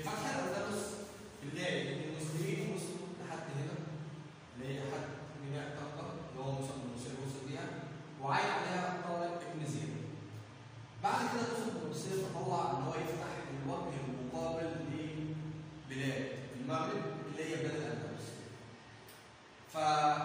فتح الاندلس بدايه ان المسلمين وصلوا لحد هنا اللي هي حد ميناء طنطا اللي هو موسى بن نصير وصل ليها وعين عليها طارق ابن زياد. بعد كده موسى بن نصير تطلع ان هو يفتح الوجه المقابل لبلاد المغرب اللي هي بلاد الاندلس. ف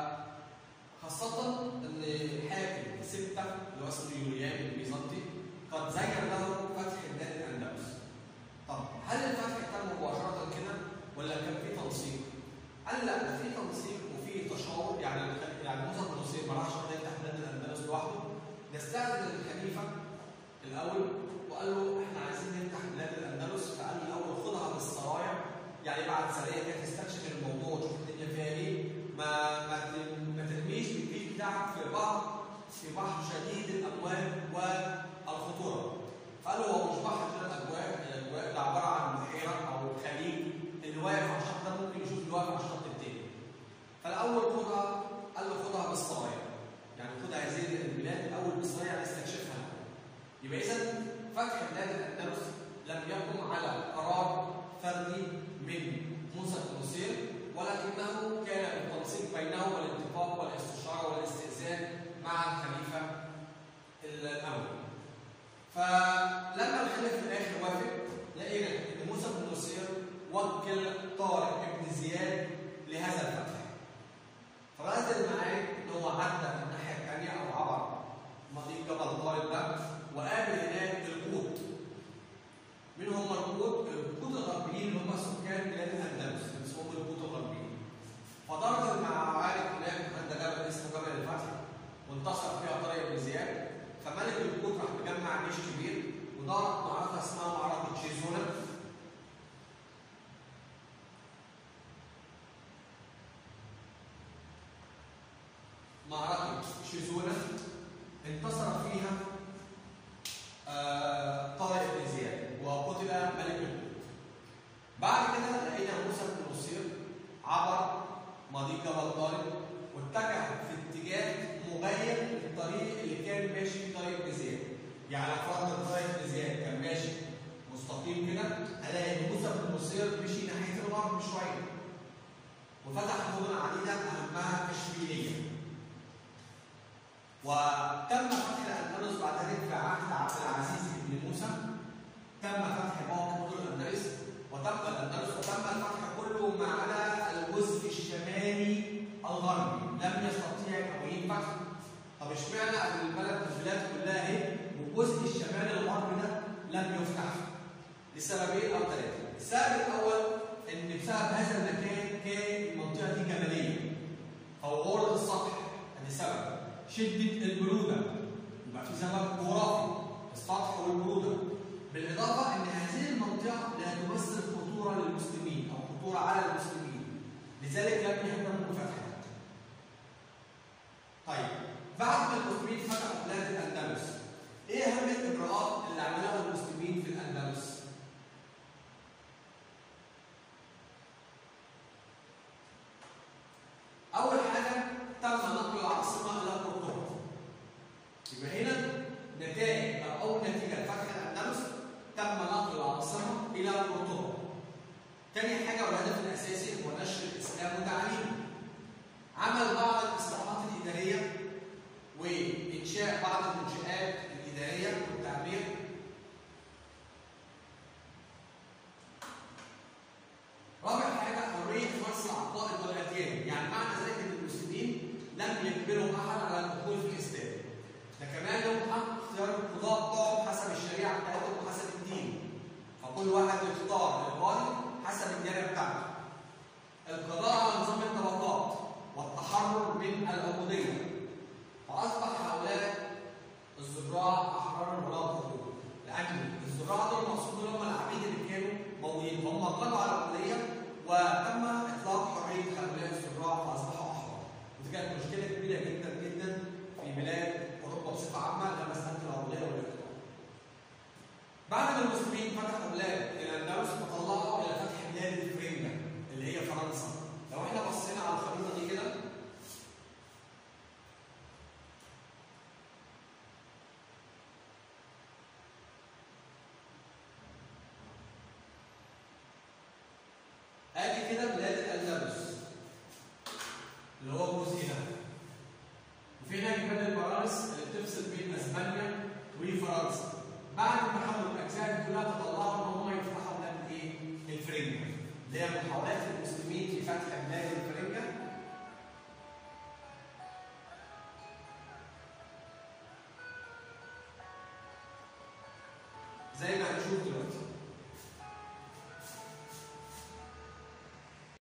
خاصة إن الحاكم ستة اللي هو اسمه يوليان البيزنطي قد زين له فتح بلاد الأندلس. طب هل الفتح تم مباشرة كده ولا كان في تنسيق؟ قال لا ده في تنسيق وفي تشاور يعني يعني موسى بن نصير ما راحش كده يفتح بلاد الأندلس لوحده ده استأذن الخليفة الأول وقال له احنا عايزين نفتح بلاد الأندلس فقال له الأول خدها بالسرايا يعني بعد سرية كده تستكشف الموضوع وتشوف الدنيا فيها ايه ما ما ما ترميش بالجيل بتاعك في بحر في بحر شديد الامواج والخطوره. فقال له هو مش بحر شديد الامواج الاجواء ده عباره عن بحيره او خليج اللي واقف على الشط ده ممكن يشوف اللي واقف على الشط التاني. فالاول خدها قال له خدها بالصرايا. يعني خدها هذه البلاد الاول بالصرايا يعني استكشفها. يبقى اذا فتح بلاد الاندلس لم يقم على قرار فردي من موسى بن نصير ولكنه كان بالتنسيق بينه والاتفاق والاستشاره والاستئذان مع الخليفه الاول. فلما الخليفه في الاخر وافق لقينا ان موسى بن نصير وكل طارق بن زياد لهذا الفتح. فنزل معاه ان هو عدى من الناحيه الثانيه او عبر مضيق جبل طارق ده وقابل هناك القوط. مين هم القوط؟ القوط الغربيين اللي هم سكان بلاد الاندلس اسمهم القوط الغربيين. فدارت المعارك هناك عند جبل اسمه جبل الفتح وانتصر فيها طارق بن زياد فملك القوط راح مجمع جيش كبير ودارت معركه اسمها معركه شيزونا معركه شيزونا انتصر فيها آه طارق بن زياد وقتل ملك القوط بعد كده لقينا موسى بن نصير عبر مضيق جبل طارق واتجه في اتجاه مغير للطريق اللي كان ماشي فيه طريق ابن زياد. يعني لو فرضنا طريق ابن زياد كان ماشي مستقيم كده هلاقي ان موسى بن نصير مشي ناحيه الغرب شويه. وفتح مدن عديده اهمها اشبيليه. وتم فتح الاندلس بعد ذلك في عهد عبد العزيز بن موسى. تم فتح باقي مدن الاندلس وتم الاندلس وتم الفتح كله ما عدا الجزء الشمالي الغربي لم يستطيع تمويل فتح طب اشمعنى البلد البلاد كلها اهي والجزء الشمالي الغربي ده لم يفتح لسببين او ثلاثه السبب الاول ان بسبب هذا المكان كان المنطقه دي جبليه فوقور السطح ادي سبب شده البروده يبقى في سبب جغرافي السطح والبروده بالاضافه ان هذه المنطقه لا تمثل خطوره للمسلمين او خطوره على المسلمين لذلك لم يهتموا بفتحها طيب بعد ما المسلمين فتحوا بلاد الاندلس ايه اهم الاجراءات اللي عملوها المسلمين في الاندلس؟ اول حاجه تم نقل العاصمه الى قرطبه يبقى هنا نتائج او نتيجه فتح الاندلس تم نقل العاصمه الى قرطبه تاني حاجه والهدف الاساسي هو نشر الاسلام وتعليمه عمل بعض الاصلاحات الاداريه وانشاء بعض المنشات الاداريه والتعمير رابع حاجه حريه فرض العقائد والاديان يعني معنى ذلك ان المسلمين لم يجبروا احد على الدخول في الاسلام ده كمان لهم حق اختيار القضاء بتوعهم حسب الشريعه بتاعتهم وحسب الدين فكل واحد يختار القاضي حسب الديانه بتاعته القضاء على نظام الطبقات والتحرر من العبوديه فاصبح هؤلاء الزراع احرارا ولا حقوق لان الزراع دول المقصود دول هم العبيد اللي كانوا موجودين فهم طلعوا على العبوديه وتم اطلاق حريه هؤلاء الزراع فاصبحوا احرار ودي كانت مشكله كبيره جدا جدا في بلاد اوروبا بصفه عامه لما مساله العبوديه والاقتراع. بعد ما المسلمين فتحوا بلاد الاندلس فطلعوا الى فتح بلاد الفرنجه اللي هي فرنسا. لو احنا بصينا على الخريطه دي كده اللي هو الجزء ده وفي هناك جبال البرارس اللي بتفصل بين اسبانيا وفرنسا بعد ما حاولوا الاجزاء دي كلها تطلعوا ان هم يفتحوا بلاد ايه؟ الفرنجه اللي هي محاولات المسلمين في فتح بلاد الفرنجه زي ما هنشوف دلوقتي